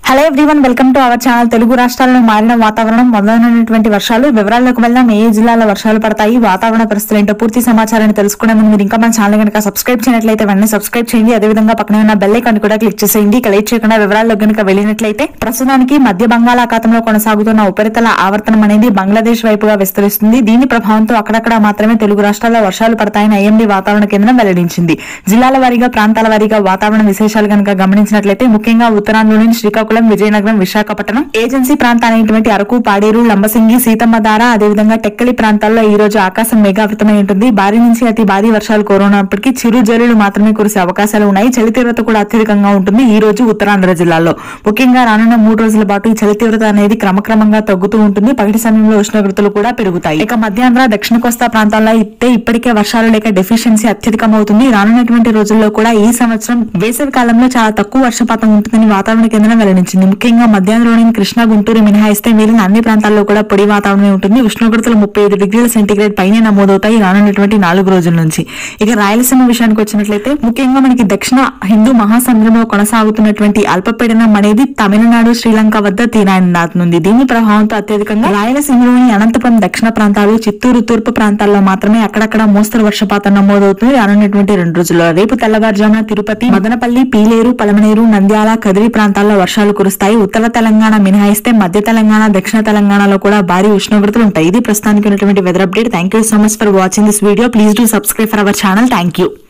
hello everyone welcome to our channel Telugu రాష్ట్రాల్లో మారిన వాతావరణం మొదలైనటువంటి వర్షాలు వివరాల్లోకి వెళ్దాం ఏ జిల్లాలో వర్షాలు పడతాయి వాతావరణ పరిస్థితులు ఏంటో పూర్తి సమాచారాన్ని తెలుసుకునే ముందు మీరు ఇంకా మన ఛానల్ కనుక సబ్స్క్రైబ్ చేయనట్లయితే వెంటనే సబ్స్క్రైబ్ చేయండి అదేవిధంగా పక్కనే ఉన్న బెల్ ఐకాన్ కూడా క్లిక్ చేసేయండి ఇక లేట్ చేయకుండా వివరాల్లో కనుక వెళ్ళినట్లయితే ప్రస్తుతానికి మధ్య బంగాళాఖాతంలో కొనసాగుతున్న ఉపరితల ఆవర్తనం అనేది బంగ్లాదేశ్ వైపుగా విస్తరిస్తుంది దీని ప్రభావంతో అక్కడక్కడ మాత్రమే తెలుగు రాష్ట్రాల్లో వర్షాలు పడతాయని ఐఎండీ వాతావరణ కేంద్రం వెల్లడించింది జిల్లాల వారీగా ప్రాంతాల వారీగా వాతావరణ విశేషాలు కనుక గమనించినట్లయితే ముఖ్యంగా ఉత్తరాంధ్రలోని శ్రీకాకుళం విజయనగరం విశాఖపట్నం ఏజెన్సీ ప్రాంతాలైనటువంటి అరకు పాడేరు లంబసింగి సీతమ్మధార అదేవిధంగా టెక్కలి ప్రాంతాల్లో ఈ రోజు ఆకాశం మేఘావృతమై ఉంటుంది భారీ నుంచి అతి భారీ వర్షాలు కోరున్నప్పటికీ చిరు జల్లులు మాత్రమే కురిసే అవకాశాలు ఉన్నాయి చలి తీవ్రత కూడా అత్యధికంగా ఉంటుంది ఈ రోజు ఉత్తరాంధ్ర జిల్లాలో ముఖ్యంగా రానున్న మూడు రోజుల పాటు ఈ చలి తీవ్రత అనేది క్రమక్రమంగా తగ్గుతూ ఉంటుంది పగటి సమయంలో ఉష్ణోగ్రతలు కూడా పెరుగుతాయి ఇక మధ్యాంధ్ర దక్షిణ కోస్తా ప్రాంతాల్లో అయితే ఇప్పటికే వర్షాలు లేక డెఫిషియన్సీ అత్యధికమవుతుంది రానున్నటువంటి రోజుల్లో కూడా ఈ సంవత్సరం వేసవి కాలంలో చాలా తక్కువ వర్షపాతం ఉంటుందని వాతావరణ కేంద్రం వెల్లడించింది ముఖ్యంగా మధ్యాంధ్రలోని కృష్ణా గుంటూరు మినహాయిస్తే మిగిలిన అన్ని ప్రాంతాల్లో కూడా పొడి వాతావరణమే ఉంటుంది ఉష్ణోగ్రతలు ముప్పై ఐదు డిగ్రీల సెంటీగ్రేడ్ పైనే నమోదవుతాయి రానున్నటువంటి నాలుగు రోజుల నుంచి ఇక రాయలసీమ విషయానికి వచ్చినట్లయితే ముఖ్యంగా మనకి దక్షిణ హిందూ మహాసముద్రంలో కొనసాగుతున్నటువంటి అల్పపీడనం అనేది తమిళనాడు శ్రీలంక వద్ద తీరాన్ని దాటుతుంది దీని ప్రభావంతో అత్యధికంగా రాయలసీమలోని అనంతపురం దక్షిణ ప్రాంతాలు చిత్తూరు తూర్పు ప్రాంతాల్లో మాత్రమే అక్కడక్కడ మోస్తరు వర్షపాతం నమోదవుతుంది రానున్నటువంటి రెండు రోజుల్లో రేపు తెల్లవారుజామున తిరుపతి మదనపల్లి పీలేరు పలమనేరు నంద్యాల కదిరి ప్రాంతాల్లో వర్షాలు కురుస్తాయి ఉత్తర తెలంగాణ మినహాయిస్తే మధ్య తెలంగాణ దక్షిణ తెలంగాణలో కూడా భారీ ఉష్ణోగ్రతలు ఉంటాయి ఇది ప్రస్తుతానికి ఉన్నటువంటి weather update thank you so much for watching this video please do subscribe for our channel thank you